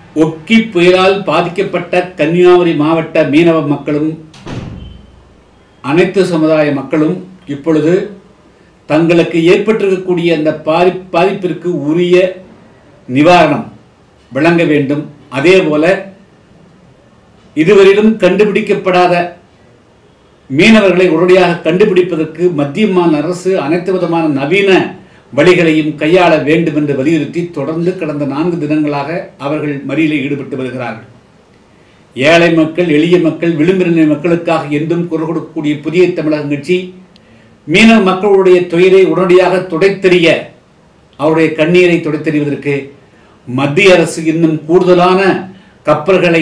ஒக்கி புயலால் பாதிக்கப்பட்ட கன்னியாகுமரி மாவட்ட மீனவ மக்களும் அனைத்து சமுதாய மக்களும் இப்பொழுது தங்களுக்கு ஏற்பட்டிருக்கக்கூடிய அந்த பாதி பாதிப்பிற்கு உரிய நிவாரணம் வழங்க வேண்டும் அதே போல இதுவரையிலும் கண்டுபிடிக்கப்படாத மீனவர்களை உடனடியாக கண்டுபிடிப்பதற்கு மத்திய மாநில அரசு அனைத்து விதமான நவீன வழிகளையும் கையாள வேண்டும் என்று வலியுறுத்தி தொடர்ந்து கடந்த நான்கு தினங்களாக அவர்கள் மறியலில் ஈடுபட்டு வருகிறார்கள் ஏழை மக்கள் எளிய மக்கள் விளிம்பின மக்களுக்காக என்றும் குரல் கொடுக்கக்கூடிய புதிய தமிழக கட்சி மீனவ மக்களுடைய துயரை உடனடியாக துடைத்தெறிய அவருடைய கண்ணீரை துடைத்தெறிவதற்கு மத்திய அரசு இன்னும் கூடுதலான கப்பல்களை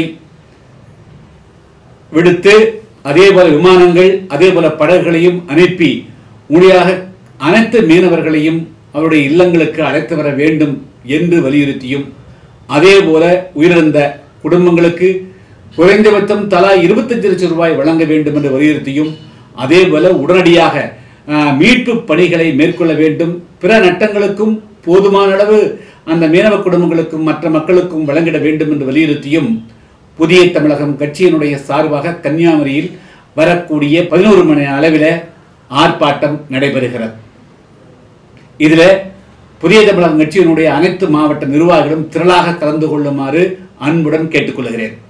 விடுத்து அதே போல விமானங்கள் அதே போல படகுகளையும் அனுப்பி முடியாக அனைத்து மீனவர்களையும் அவருடைய இல்லங்களுக்கு அழைத்து வர வேண்டும் என்று வலியுறுத்தியும் அதே போல உயிரிழந்த குடும்பங்களுக்கு குறைந்தபட்சம் தலா இருபத்தஞ்சு லட்சம் ரூபாய் வழங்க வேண்டும் என்று வலியுறுத்தியும் அதே போல உடனடியாக ஆஹ், மீட்பு பணிகளை மேற்கொள்ள வேண்டும் பிற நட்டங்களுக்கும் போதுமான அளவு அந்த மீனவ குடும்பங்களுக்கும் மற்ற மக்களுக்கும் வழங்கிட வேண்டும் என்று வலியுறுத்தியும் புதிய தமிழகம் கட்சியினுடைய சார்பாக கன்னியாகுமரியில் வரக்கூடிய பதினோரு மணி அளவில் ஆர்ப்பாட்டம் நடைபெறுகிறது இதுல புதிய தமிழகம் கட்சியினுடைய அனைத்து மாவட்ட நிர்வாகிகளும் திரளாக கலந்து கொள்ளுமாறு அன்புடன் கேட்டுக்கொள்கிறேன்